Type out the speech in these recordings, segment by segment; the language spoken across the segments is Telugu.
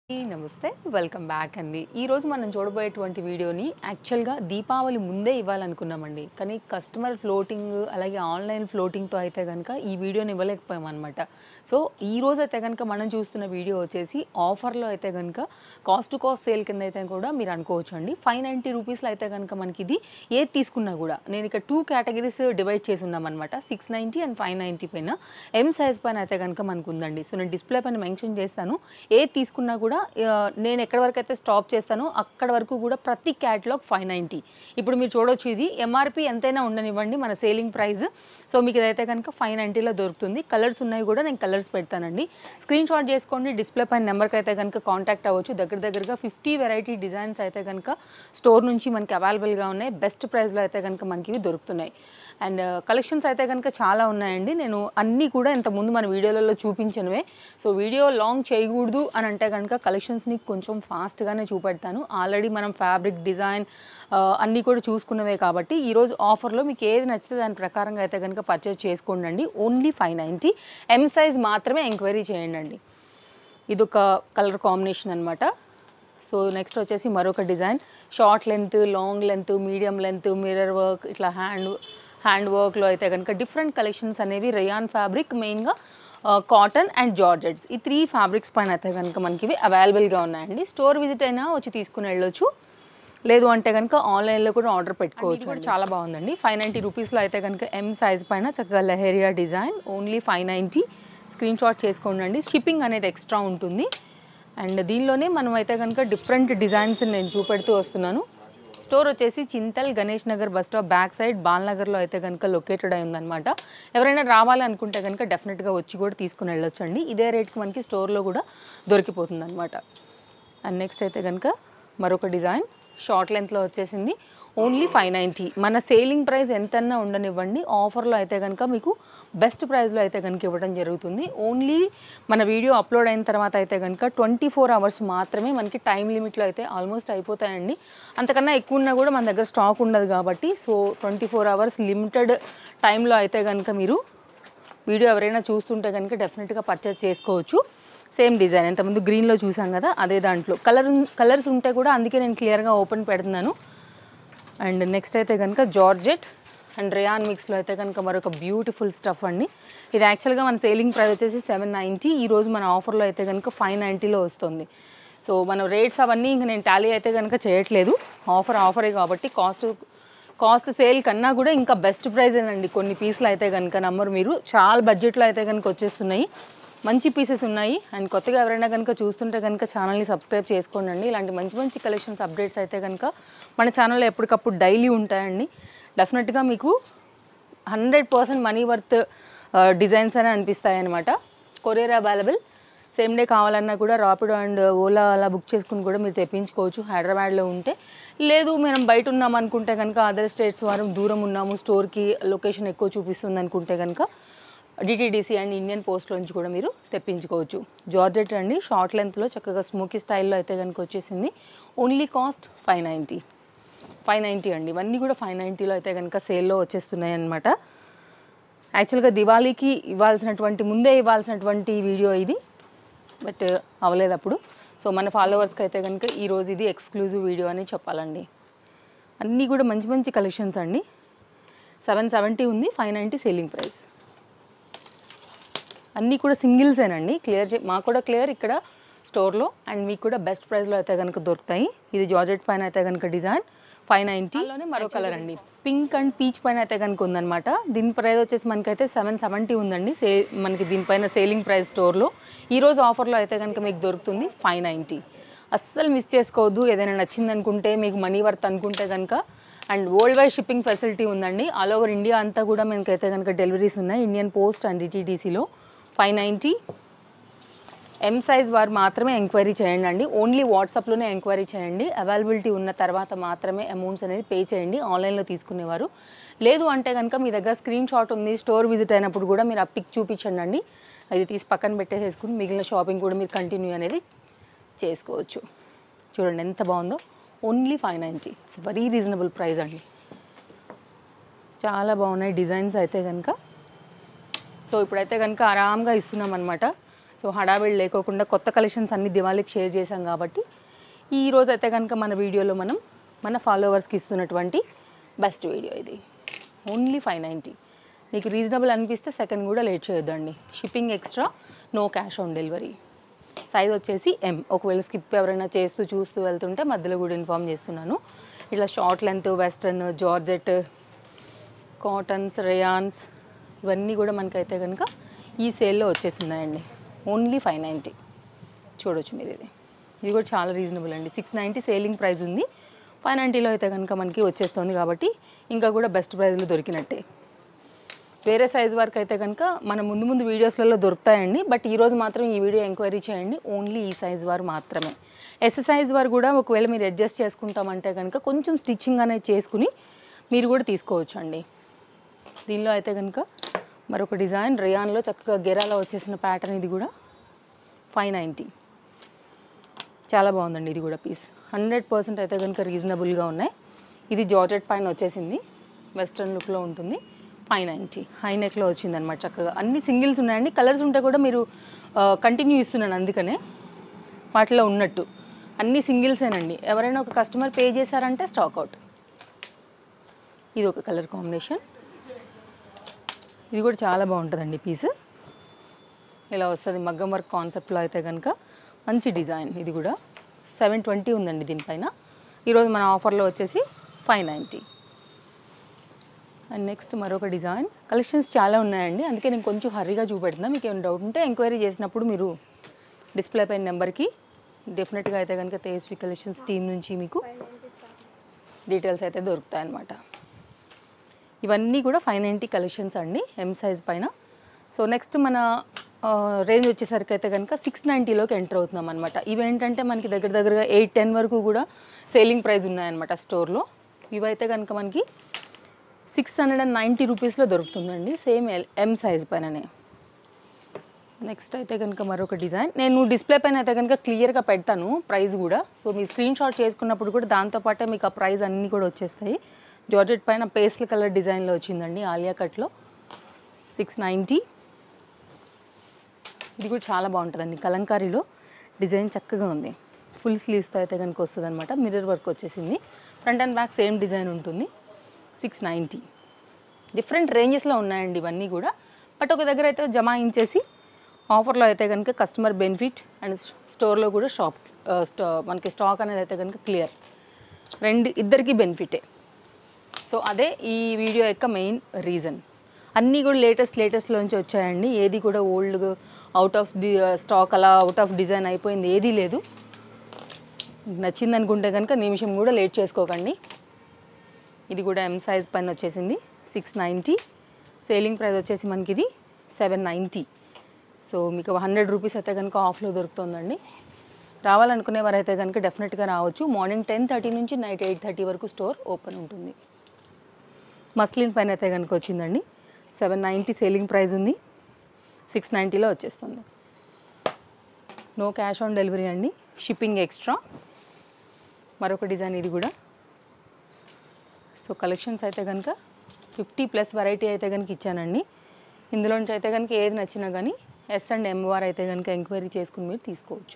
నమస్తే వెల్కమ్ బ్యాక్ అండి ఈరోజు మనం చూడబోయేటువంటి వీడియోని యాక్చువల్గా దీపావళి ముందే ఇవ్వాలనుకున్నామండి కానీ కస్టమర్ ఫ్లోటింగ్ అలాగే ఆన్లైన్ ఫ్లోటింగ్తో అయితే కనుక ఈ వీడియోని ఇవ్వలేకపోయాం అనమాట సో ఈ రోజు అయితే కనుక మనం చూస్తున్న వీడియో వచ్చేసి ఆఫర్లో అయితే కనుక కాస్ట్ టు కాస్ట్ సేల్ కింద అయితే కూడా మీరు అనుకోవచ్చు అండి ఫైవ్ నైంటీ రూపీస్లో అయితే కనుక మనకి ఇది ఏది తీసుకున్నా కూడా నేను ఇక టూ కేటగిరీస్ డివైడ్ చేసి ఉన్నాం అనమాట six ninety and five ninety పైన ఎం సైజ్ పైన అయితే కనుక మనకు ఉందండి సో నేను డిస్ప్లే పైన మెన్షన్ చేస్తాను ఏది తీసుకున్నా కూడా ఆ, నేను ఎక్కడి వరకు అయితే స్టాప్ చేస్తానో అక్కడ వరకు కూడా ప్రతి క్యాటలాగ్ ఫైవ్ నైంటీ ఇప్పుడు మీరు చూడొచ్చు ఇది ఎంఆర్పి ఎంతైనా ఉండనివ్వండి మన సేలింగ్ ప్రైస్ సో మీకు ఇదైతే కనుక ఫైవ్ నైంటీలో దొరుకుతుంది కలర్స్ ఉన్నాయి కూడా నేను కలర్స్ పెడతానండి స్క్రీన్ షాట్ చేసుకోండి డిస్ప్లే పైన నెంబర్కి అయితే కనుక కాంటాక్ట్ అవ్వచ్చు దగ్గర దగ్గరగా ఫిఫ్టీ వెరైటీ డిజైన్స్ అయితే కనుక స్టోర్ నుంచి మనకి అవైలబుల్గా ఉన్నాయి బెస్ట్ ప్రైస్లో అయితే కనుక మనకి ఇవి దొరుకుతున్నాయి అండ్ కలెక్షన్స్ అయితే కనుక చాలా ఉన్నాయండి నేను అన్నీ కూడా ఇంత ముందు మన వీడియోలలో చూపించినవే సో వీడియో లాంగ్ చేయకూడదు అని అంటే కనుక కలెక్షన్స్ని కొంచెం ఫాస్ట్గానే చూపెడతాను ఆల్రెడీ మనం ఫ్యాబ్రిక్ డిజైన్ అన్నీ కూడా చూసుకున్నవే కాబట్టి ఈరోజు ఆఫర్లో మీకు ఏది నచ్చితే దాని ప్రకారంగా అయితే కనుక పర్చేస్ చేసుకోండి only five ninety M size మాత్రమే ఎంక్వైరీ చేయండి అండి ఇది ఒక కలర్ కాంబినేషన్ అనమాట సో నెక్స్ట్ వచ్చేసి మరొక design short length long length medium length mirror work ఇట్లా హ్యాండ్ హ్యాండ్ వర్క్లో అయితే కనుక డిఫరెంట్ కలెక్షన్స్ అనేవి రేయాన్ ఫ్యాబ్రిక్ మెయిన్గా కాటన్ అండ్ జార్జెట్స్ ఈ త్రీ ఫ్యాబ్రిక్స్ పైన అయితే కనుక మనకి ఇవి అవైలబుల్గా ఉన్నాయండి స్టోర్ విజిట్ అయినా వచ్చి తీసుకుని వెళ్ళొచ్చు లేదు అంటే కనుక ఆన్లైన్లో కూడా ఆర్డర్ పెట్టుకోవచ్చు కూడా చాలా బాగుందండి ఫైవ్ నైంటీ రూపీస్లో అయితే కనుక ఎం సైజ్ పైన చక్కగా leheriya design only five ninety screen shot చేసుకోండి షిప్పింగ్ అనేది ఎక్స్ట్రా ఉంటుంది అండ్ దీనిలోనే మనం అయితే కనుక డిఫరెంట్ డిజైన్స్ నేను చూపెడుతూ వస్తున్నాను స్టోర్ వచ్చేసి Chintal Ganesh Nagar bus stop back side బాల్నగర్లో అయితే కనుక లొకేటెడ్ అయి ఉందన్నమాట ఎవరైనా రావాలనుకుంటే కనుక డెఫినెట్గా వచ్చి కూడా తీసుకుని వెళ్ళొచ్చండి ఇదే రేట్కి మనకి స్టోర్లో కూడా దొరికిపోతుంది అనమాట అండ్ నెక్స్ట్ అయితే కనుక మరొక డిజైన్ షార్ట్ లెంత్లో వచ్చేసింది ఓన్లీ ఫైవ్ నైంటీ మన సేలింగ్ ప్రైస్ ఎంతన్నా ఉండనివ్వండి ఆఫర్లో అయితే కనుక మీకు బెస్ట్ ప్రైస్లో అయితే కనుక ఇవ్వడం జరుగుతుంది ఓన్లీ మన వీడియో అప్లోడ్ అయిన తర్వాత అయితే కనుక ట్వంటీ ఫోర్ అవర్స్ మాత్రమే మనకి టైం లిమిట్లో అయితే ఆల్మోస్ట్ అయిపోతాయండి అంతకన్నా ఎక్కువ ఉన్నా కూడా మన దగ్గర స్టాక్ ఉండదు కాబట్టి so twenty four hours limited టైంలో అయితే కనుక మీరు వీడియో ఎవరైనా చూస్తుంటే కనుక డెఫినెట్గా పర్చేస్ చేసుకోవచ్చు సేమ్ డిజైన్ ఇంతకుముందు గ్రీన్లో చూసాం కదా అదే దాంట్లో కలర్ కలర్స్ ఉంటే కూడా అందుకే నేను క్లియర్గా ఓపెన్ పెడుతున్నాను అండ్ నెక్స్ట్ అయితే కనుక జార్జెట్ అండ్ రేయాన్ మిక్స్లో అయితే కనుక మరొక బ్యూటిఫుల్ స్టఫ్ అండి ఇది యాక్చువల్గా మన సేలింగ్ ప్రైస్ వచ్చేసి సెవెన్ నైంటీ ఈరోజు మన ఆఫర్లో అయితే కనుక ఫైవ్ నైంటీలో వస్తుంది సో మన రేట్స్ అవన్నీ ఇంకా నేను టాలీ అయితే కనుక చేయట్లేదు ఆఫర్ ఆఫరే కాబట్టి కాస్ట్ కాస్ట్ సేల్ కన్నా కూడా ఇంకా బెస్ట్ ప్రైస్ అండి కొన్ని పీసులు అయితే కనుక నమ్మరు మీరు చాలా బడ్జెట్లో అయితే కనుక వచ్చేస్తున్నాయి మంచి పీసెస్ ఉన్నాయి అండ్ కొత్తగా ఎవరైనా కనుక చూస్తుంటే కనుక ఛానల్ని సబ్స్క్రైబ్ చేసుకోండి అండి ఇలాంటి మంచి మంచి కలెక్షన్స్ అప్డేట్స్ అయితే కనుక మన ఛానల్లో ఎప్పటికప్పుడు డైలీ ఉంటాయండి డెఫినెట్గా మీకు hundred percent money worth designs అని అనిపిస్తాయి అనమాట కొరియర్ అవైలబుల్ సేమ్ డే కావాలన్నా కూడా రాపిడో అండ్ ఓలా అలా బుక్ చేసుకుని కూడా మీరు తెప్పించుకోవచ్చు హైదరాబాద్లో ఉంటే లేదు మనం బయట ఉన్నాం అనుకుంటే కనుక అదర్ స్టేట్స్ వారు దూరం ఉన్నాము స్టోర్కి లొకేషన్ ఎక్కువ చూపిస్తుంది అనుకుంటే కనుక డిటీడీసీ అండ్ ఇండియన్ పోస్ట్ నుంచి కూడా మీరు తెప్పించుకోవచ్చు జార్జెట్ అండి షార్ట్ లెంత్లో చక్కగా స్మోకీ స్టైల్లో అయితే కనుక వచ్చేసింది only cost five ninety five ninety అండి ఇవన్నీ కూడా ఫైవ్ నైంటీలో అయితే కనుక సేల్లో వచ్చేస్తున్నాయి అనమాట యాక్చువల్గా దివాళీకి ఇవ్వాల్సినటువంటి ముందే ఇవ్వాల్సినటువంటి వీడియో ఇది బట్ అవ్వలేదు అప్పుడు సో మన ఫాలోవర్స్కి అయితే కనుక ఈరోజు ఇది ఎక్స్క్లూజివ్ వీడియో అని చెప్పాలండి అన్నీ కూడా మంచి మంచి కలెక్షన్స్ అండి సెవెన్ సెవెంటీ ఉంది ఫైవ్ నైంటీ సేలింగ్ ప్రైస్ అన్నీ కూడా సింగిల్సేనండి క్లియర్ చే మాకు కూడా క్లియర్ ఇక్కడ స్టోర్లో అండ్ మీకు కూడా బెస్ట్ ప్రైస్లో అయితే కనుక దొరుకుతాయి ఇది జార్జెట్ పైన అయితే కనుక డిజైన్ ఫైవ్ నైంటీలోనే మరో కలర్ అండి పింక్ అండ్ పీచ్ పైన అయితే కనుక ఉందన్నమాట దీని ప్రైస్ వచ్చేసి మనకైతే సెవెన్ సెవెంటీ ఉందండి సే మనకి దీనిపైన సేలింగ్ ప్రైస్ స్టోర్లో ఈరోజు ఆఫర్లో అయితే కనుక మీకు దొరుకుతుంది ఫైవ్ నైంటీ అస్సలు మిస్ చేసుకోవద్దు ఏదైనా నచ్చింది అనుకుంటే మీకు మనీ వర్త్ అనుకుంటే కనుక and world wide shipping facility ఉందండి ఆల్ ఓవర్ ఇండియా అంతా కూడా మనకైతే కనుక డెలివరీస్ ఉన్నాయి ఇండియన్ పోస్ట్ అండ్ డిటీడీసీలో ఫైవ్ నైంటీ ఎం సైజ్ వారు మాత్రమే ఎంక్వైరీ చేయండి అండి ఓన్లీ వాట్సాప్లోనే ఎంక్వైరీ చేయండి అవైలబిలిటీ ఉన్న తర్వాత మాత్రమే అమౌంట్స్ అనేది పే చేయండి ఆన్లైన్లో తీసుకునేవారు లేదు అంటే కనుక మీ దగ్గర స్క్రీన్ షాట్ ఉంది స్టోర్ విజిట్ అయినప్పుడు కూడా మీరు ఆ పిక్ చూపించండి అండి అది తీసి పక్కన పెట్టేసేసుకుని మిగిలిన షాపింగ్ కూడా మీరు కంటిన్యూ అనేది చేసుకోవచ్చు చూడండి ఎంత బాగుందో only five ninety it's very reasonable price అండి చాలా బాగున్నాయి డిజైన్స్ అయితే కనుక సో ఇప్పుడైతే కనుక ఆరామ్గా ఇస్తున్నాం అనమాట సో హడావిడి లేకోకుండా కొత్త కలెక్షన్స్ అన్ని దివాళీకి షేర్ చేశాం కాబట్టి ఈ రోజు అయితే కనుక మన వీడియోలో మనం మన ఫాలోవర్స్కి ఇస్తున్నటువంటి బెస్ట్ వీడియో ఇది ఓన్లీ ఫైవ్ నైంటీ మీకు రీజనబుల్ అనిపిస్తే సెకండ్ కూడా లేట్ చేయొద్దండి shipping extra no cash on delivery size వచ్చేసి ఎం ఒకవేళ స్కిప్ ఎవరైనా చేస్తూ చూస్తూ వెళ్తుంటే మధ్యలో కూడా ఇన్ఫామ్ చేస్తున్నాను ఇట్లా short length western georgette cottons rayons ఇవన్నీ కూడా మనకైతే కనుక ఈ సేల్లో వచ్చేస్తున్నాయండి ఓన్లీ ఫైవ్ నైంటీ చూడొచ్చు మీరు ఇది ఇది కూడా చాలా రీజనబుల్ అండి సిక్స్ నైంటీ సేలింగ్ ప్రైస్ ఉంది ఫైవ్ నైంటీలో అయితే కనుక మనకి వచ్చేస్తుంది కాబట్టి ఇంకా కూడా బెస్ట్ ప్రైస్లో దొరికినట్టే వేరే సైజ్ వరకు అయితే కనుక మన ముందు ముందు వీడియోస్లలో దొరుకుతాయండి బట్ ఈరోజు మాత్రం ఈ వీడియో ఎంక్వైరీ చేయండి ఓన్లీ ఈ సైజ్ వారు మాత్రమే ఎస్ సైజ్ వారు కూడా ఒకవేళ మీరు అడ్జస్ట్ చేసుకుంటామంటే కనుక కొంచెం స్టిచ్చింగ్ అనేది చేసుకుని మీరు కూడా తీసుకోవచ్చు అండి దీనిలో అయితే కనుక మరొక డిజైన్ రియాన్లో చక్కగా గెరాలో వచ్చేసిన ప్యాటర్న్ ఇది కూడా ఫైవ్ నైంటీ చాలా బాగుందండి ఇది కూడా పీస్ హండ్రెడ్ పర్సెంట్ అయితే కనుక రీజనబుల్గా ఉన్నాయి ఇది జార్జెట్ పైన వచ్చేసింది వెస్ట్రన్ లుక్లో ఉంటుంది ఫైవ్ నైంటీ హై నెక్లో వచ్చింది అనమాట చక్కగా అన్ని సింగిల్స్ ఉన్నాయండి కలర్స్ ఉంటే కూడా మీరు కంటిన్యూ ఇస్తున్నాను అందుకనే వాటిలో ఉన్నట్టు అన్ని సింగిల్సేనండి ఎవరైనా ఒక కస్టమర్ పే చేశారంటే స్టాక్ అవుట్ ఇది ఒక కలర్ కాంబినేషన్ ఇది కూడా చాలా బాగుంటుందండి పీస్ ఇలా వస్తుంది మగ్గం వర్క్ కాన్సెప్ట్లో అయితే కనుక మంచి డిజైన్ ఇది కూడా సెవెన్ ట్వంటీ ఉందండి దీనిపైన ఈరోజు మన ఆఫర్లో వచ్చేసి ఫైవ్ నైంటీ అండ్ నెక్స్ట్ మరొక డిజైన్ కలెక్షన్స్ చాలా ఉన్నాయండి అందుకే నేను కొంచెం హర్రీగా చూపెడుతున్నా మీకు ఏమైనా డౌట్ ఉంటే ఎంక్వైరీ చేసినప్పుడు మీరు డిస్ప్లే పైన నెంబర్కి డెఫినెట్గా అయితే కనుక తేజస్వి కలెక్షన్స్ టీమ్ నుంచి మీకు డీటెయిల్స్ అయితే దొరుకుతాయి అన్నమాట ఇవన్నీ కూడా ఫైవ్ నైంటీ కలెక్షన్స్ అండి ఎం సైజ్ పైన సో నెక్స్ట్ మన రేంజ్ వచ్చేసరికి అయితే కనుక సిక్స్ నైంటీలోకి ఎంటర్ అవుతున్నాం అనమాట ఇవేంటంటే మనకి దగ్గర దగ్గరగా ఎయిట్ టెన్ వరకు కూడా సేలింగ్ ప్రైస్ ఉన్నాయన్నమాట స్టోర్లో ఇవైతే కనుక మనకి సిక్స్ హండ్రెడ్ అండ్ నైంటీ రూపీస్లో దొరుకుతుందండి సేమ్ ఎల్ ఎం సైజ్ పైననే నెక్స్ట్ అయితే కనుక మరొక డిజైన్ నేను డిస్ప్లే పైన అయితే కనుక క్లియర్గా పెడతాను ప్రైస్ కూడా సో మీ స్క్రీన్ షాట్ చేసుకున్నప్పుడు కూడా దాంతోపాటే మీకు ఆ ప్రైస్ అన్నీ కూడా వచ్చేస్తాయి జార్జెట్ పైన పేస్టల్ కలర్ డిజైన్లో వచ్చిందండి ఆలియా కట్లో సిక్స్ నైంటీ ఇది కూడా చాలా బాగుంటుందండి కలంకారీలో డిజైన్ చక్కగా ఉంది ఫుల్ స్లీవ్స్తో అయితే కనుక వస్తుంది అనమాట మిర్రర్ వర్క్ వచ్చేసింది front and back same design ఉంటుంది సిక్స్ నైంటీ డిఫరెంట్ రేంజెస్లో ఉన్నాయండి ఇవన్నీ కూడా బట్ ఒక దగ్గర అయితే జమాయించేసి ఆఫర్లో అయితే కనుక కస్టమర్ బెనిఫిట్ అండ్ స్టోర్లో కూడా షాప్ స్టా మనకి స్టాక్ అనేది అయితే కనుక క్లియర్ రెండు ఇద్దరికి బెనిఫిటే సో అదే ఈ వీడియో యొక్క మెయిన్ రీజన్ అన్నీ కూడా లేటెస్ట్ లేటెస్ట్లోంచి వచ్చాయండి ఏది కూడా old out of the stock అలా అవుట్ ఆఫ్ డిజైన్ అయిపోయింది ఏదీ లేదు నచ్చింది అనుకుంటే కనుక నిమిషం కూడా లేట్ చేసుకోకండి ఇది కూడా ఎం సైజ్ పైన వచ్చేసింది సిక్స్ నైంటీ సేలింగ్ ప్రైస్ వచ్చేసి మనకి ఇది సెవెన్ నైంటీ సో మీకు హండ్రెడ్ రూపీస్ అయితే కనుక ఆఫ్లో దొరుకుతుందండి రావాలనుకునే వారైతే కనుక డెఫినెట్గా రావచ్చు మార్నింగ్ టెన్ థర్టీ నుంచి నైట్ ఎయిట్ థర్టీ వరకు స్టోర్ ఓపెన్ ఉంటుంది మస్లిన్ పైన అయితే కనుక వచ్చిందండి సెవెన్ నైంటీ సేలింగ్ ప్రైస్ ఉంది సిక్స్ నైంటీలో వచ్చేస్తుంది నో క్యాష్ ఆన్ డెలివరీ అండి షిప్పింగ్ ఎక్స్ట్రా మరొక డిజైన్ ఇది కూడా సో కలెక్షన్స్ అయితే కనుక ఫిఫ్టీ ప్లస్ వెరైటీ అయితే కనుక ఇచ్చానండి ఇందులోంచి అయితే కనుక ఏది నచ్చినా కానీ ఎస్ అండ్ ఎంఆర్ అయితే కనుక ఎంక్వైరీ చేసుకుని మీరు తీసుకోవచ్చు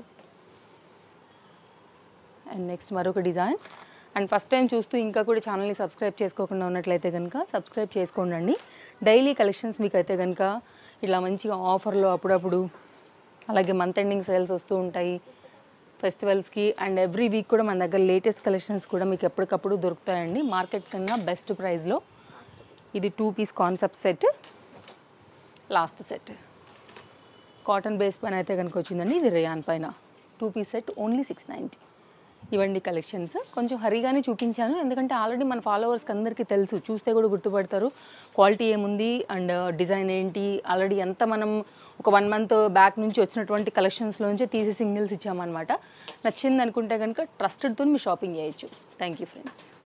అండ్ నెక్స్ట్ మరొక డిజైన్ అండ్ ఫస్ట్ టైం చూస్తూ ఇంకా కూడా ఛానల్ని సబ్స్క్రైబ్ చేసుకోకుండా ఉన్నట్లయితే కనుక సబ్స్క్రైబ్ చేసుకోండి డైలీ కలెక్షన్స్ మీకు అయితే కనుక ఇట్లా మంచిగా ఆఫర్లో అప్పుడప్పుడు అలాగే మంత్ ఎండింగ్ సేల్స్ వస్తూ ఉంటాయి ఫెస్టివల్స్కి అండ్ ఎవ్రీ వీక్ కూడా మన దగ్గర లేటెస్ట్ కలెక్షన్స్ కూడా మీకు ఎప్పటికప్పుడు దొరుకుతాయండి మార్కెట్ కన్నా బెస్ట్ ప్రైస్లో ఇది two piece concept set last set cotton base పైన అయితే కనుక వచ్చిందండి ఇది రేయాన్ పైన two piece set only six ninety ఇవండి కలెక్షన్స్ కొంచెం హరిగానే చూపించాను ఎందుకంటే ఆల్రెడీ మన ఫాలోవర్స్కి అందరికీ తెలుసు చూస్తే కూడా గుర్తుపడతారు క్వాలిటీ ఏముంది అండ్ డిజైన్ ఏంటి ఆల్రెడీ ఎంత మనం ఒక వన్ మంత్ బ్యాక్ నుంచి వచ్చినటువంటి కలెక్షన్స్లోంచి తీసి సింగిల్స్ ఇచ్చామన్నమాట నచ్చింది అనుకుంటే కనుక ట్రస్టెడ్తో మీరు షాపింగ్ చేయొచ్చు థ్యాంక్ యూ ఫ్రెండ్స్